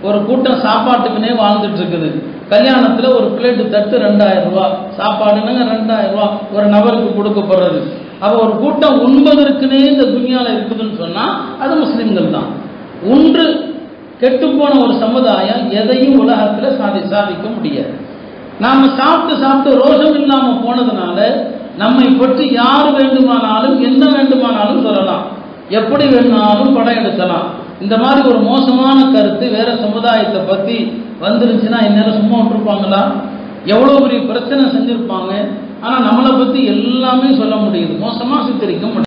ஒரு கூட்டம் சாப்பாட்டுக்குனே வாழ்ந்துட்டு இருக்குது கல்யாணத்துல ஒரு பிளேட்டு தட்டு ரெண்டாயிரம் ரூபாய் சாப்பாடுனுங்க ரெண்டாயிரம் ரூபாய் ஒரு நபருக்கு கொடுக்கப்படுறது அப்ப ஒரு கூட்டம் உண்பதற்குனே இந்த துனியால இருக்குதுன்னு சொன்னா அது முஸ்லிம்கள் தான் ஒன்று கெட்டுப்போன ஒரு சமுதாயம் எதையும் உலகத்துல சாதி சாதிக்க முடியாது நாம சாப்பிட்டு சாப்பிட்டு ரோஷம் இல்லாம போனதுனால நம்மை பற்றி யார் வேண்டுமானாலும் என்ன வேண்டுமானாலும் சொல்லலாம் எப்படி வேணுமானாலும் படம் எடுக்கலாம் இந்த மாதிரி ஒரு மோசமான கருத்து வேற சமுதாயத்தை பத்தி வந்துருச்சுன்னா இந்நேரம் சும்மா விட்டுருப்பாங்களா எவ்வளோ பெரிய பிரச்சனை செஞ்சிருப்பாங்க ஆனா நம்மளை பத்தி எல்லாமே சொல்ல முடியுது மோசமா சித்தரிக்க முடியும்